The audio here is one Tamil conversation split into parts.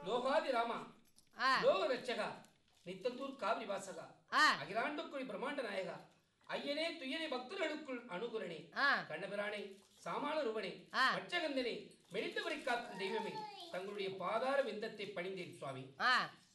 லோகாதி ராமா ஆ லோக ரட்சகா நித்தந்தூர் காவிரி வாசகா ஆ அகிலாண்டுக்குள் பிரம்மாண்ட நாயகா ஐயனே துயனே பக்தர்களுக்குள் அனுகுரணே ஆ கண்ணபிரானே சாமான ரூபனே ஆ. மச்சகந்தனே மெலிந்தவரை காக்கும் தெய்வமே தங்களுடைய பாதார விந்தத்தை பணிந்தேன் சுவாமி ஆ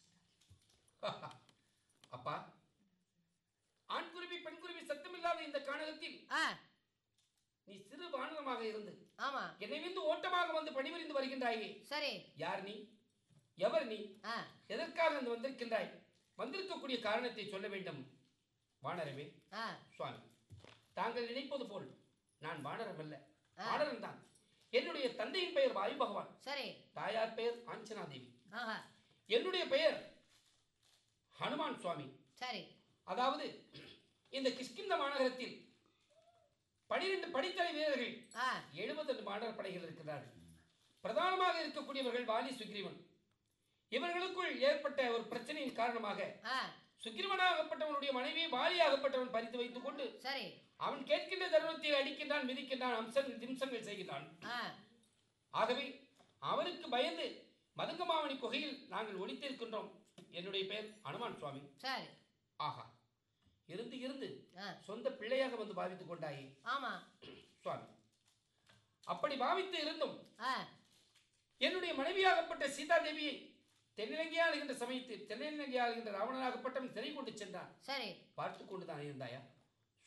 அப்பா ஆண் குருவி பெண் குருவி சத்தமில்லாத இந்த காணகத்தில் ஆ நீ சிறு வானரமாக இருந்து ஆமா என்னை வந்து ஓட்டமாக வந்து பணிபுரிந்து வருகின்றாயே சரி யார் நீ எவர் நீ ஆ எதற்காக வந்து வந்திருக்கின்றாய் வந்திருக்கக்கூடிய காரணத்தை சொல்ல வேண்டும் வானரமே ஆ சுவாமி தாங்கள் நினைப்பது போல் நான் வானரம் அல்ல ஆ. வானரன் தான் என்னுடைய தந்தையின் பெயர் வாயு பகவான் சரி தாயார் பெயர் ஆஞ்சனா தேவி ஆஹா என்னுடைய பெயர் ஹனுமான் சுவாமி சரி அதாவது இந்த கிஷ்கிந்த மாநகரத்தில் பனிரெண்டு படித்தலை வீரர்கள் ஆ எழுபத்தெட்டு மாடல் படைகள் இருக்கிறார்கள் பிரதானமாக இருக்கக்கூடியவர்கள் வாலி சுக்ரீவன் இவர்களுக்குள் ஏற்பட்ட ஒரு பிரச்சனையின் காரணமாக ஆ சுக்ரீவனாகப்பட்டவனுடைய மனைவி வாலியாகப்பட்டவன் பறித்து வைத்துக் கொண்டு சரி அவன் கேட்கின்ற தருணத்தில் அடிக்கின்றான் மிதிக்கின்றான் அம்சங்கள் திம்சங்கள் செய்கின்றான் ஆ ஆகவே அவனுக்கு பயந்து மதங்கமாவணி குகையில் நாங்கள் ஒளித்திருக்கின்றோம் என்னுடைய பெயர் அனுமான் சுவாமி சரி ஆஹா இருந்து இருந்து ஆ சொந்த பிள்ளையாக வந்து பாவித்துக் கொண்டாயே ஆமா சுவாமி அப்படி பாவித்து இருந்தும் ஆ என்னுடைய மனைவியாகப்பட்ட சீதா தேவியை தென்னிலங்கையா ஆளுகின்ற சமயத்தில் தென்னிலங்கை ஆளுகின்ற ராவணனாகப்பட்டவன் சிறை கொண்டு சென்றான் சரி பார்த்து கொண்டு தான் இருந்தாயா